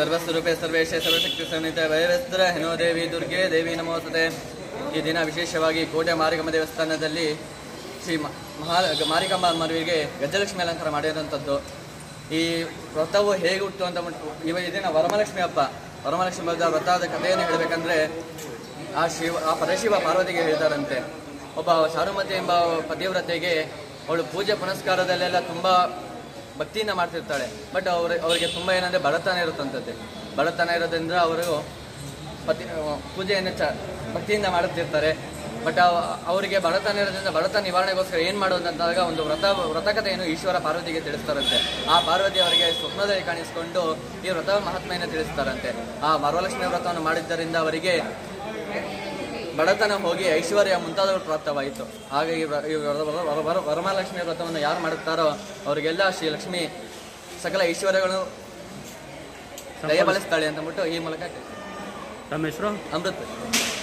ಸರ್ವಸ್ವರೂಪೆ ಸರ್ವೇಶ ಸರ್ವಶಕ್ತಿ ಸನ್ನಿತ ವೈರಸ್ತ್ರ ಹೆನೋ ದೇವಿ ದುರ್ಗೆ ದೇವಿ ನಮೋಸ್ತತೆ ಈ ದಿನ ವಿಶೇಷವಾಗಿ ಕೋಟೆ ಮಾರಿಕಮ್ಮ ದೇವಸ್ಥಾನದಲ್ಲಿ ಶ್ರೀ ಮ- ಮಹಾ ಮಾರಿಕಮ್ಮ ಮರುವಿಗೆ ಗಜಲಕ್ಷ್ಮಿ ಅಲಂಕಾರ ಮಾಡಿರೋಂಥದ್ದು ಈ ವ್ರತವು ಹೇಗೆ ಹುಟ್ಟು ಅಂತ ಮುಟ್ಟು ಇವ ದಿನ ವರಮಲಕ್ಷ್ಮಿ ಹಬ್ಬ ವರಮಲಕ್ಷ್ಮಿ ಹಬ್ಬದ ವ್ರತದ ಕಥೆಯನ್ನು ಹೇಳಬೇಕಂದ್ರೆ ಆ ಶಿವ ಆ ಪರಶಿವ ಪಾರ್ವತಿಗೆ ಹೇಳ್ತಾರಂತೆ ಒಬ್ಬ ಚಾರುಮತಿ ಎಂಬ ಪತಿವ್ರತೆಗೆ ಅವಳು ಪೂಜೆ ಪುನಸ್ಕಾರದಲ್ಲೆಲ್ಲ ತುಂಬಾ ಭಕ್ತಿಯಿಂದ ಮಾಡ್ತಿರ್ತಾಳೆ ಬಟ್ ಅವ್ರ ಅವರಿಗೆ ತುಂಬ ಏನಂದ್ರೆ ಬಡತನ ಇರುತ್ತಂತದ್ದೆ ಬಡತನ ಇರೋದ್ರಿಂದ ಅವರು ಪತಿ ಪೂಜೆಯನ್ನು ಚ ಭಕ್ತಿಯಿಂದ ಮಾಡುತ್ತಿರ್ತಾರೆ ಬಟ್ ಅವರಿಗೆ ಬಡತನ ಇರೋದ್ರಿಂದ ಬಡತನ ನಿವಾರಣೆಗೋಸ್ಕರ ಏನು ಮಾಡೋದು ಅಂದಾಗ ಒಂದು ವ್ರತ ವ್ರತಕತೆಯನ್ನು ಈಶ್ವರ ಪಾರ್ವತಿಗೆ ತಿಳಿಸ್ತಾರಂತೆ ಆ ಪಾರ್ವತಿ ಅವರಿಗೆ ಸ್ವಪ್ನದಲ್ಲಿ ಕಾಣಿಸಿಕೊಂಡು ಈ ವ್ರತ ಮಹಾತ್ಮೆಯನ್ನು ತಿಳಿಸ್ತಾರಂತೆ ಆ ವರಲಕ್ಷ್ಮಿ ವ್ರತವನ್ನು ಮಾಡಿದ್ದರಿಂದ ಅವರಿಗೆ ಬಡತನ ಹೋಗಿ ಐಶ್ವರ್ಯ ಮುಂತಾದವರು ಪ್ರಾಪ್ತವಾಯಿತು ಹಾಗೆ ಈ ವ್ರ- ಈ ವರ- ವರ- ವರ- ವರ- ವರಮಹಾಲಕ್ಷ್ಮಿ ವ್ರತವನ್ನು ಯಾರು ಮಾಡುತ್ತಾರೋ ಅವರಿಗೆಲ್ಲ ಶ್ರೀ ಲಕ್ಷ್ಮಿ ಸಕಲ ಐಶ್ವರ್ಯಗಳು ದಯಬಲಿಸ್ತಾಳೆ ಅಂತ ಬಿಟ್ಟು ಈ ಮೂಲಕ ತಮ್ಮ ಹೆಸರು ಅಮೃತ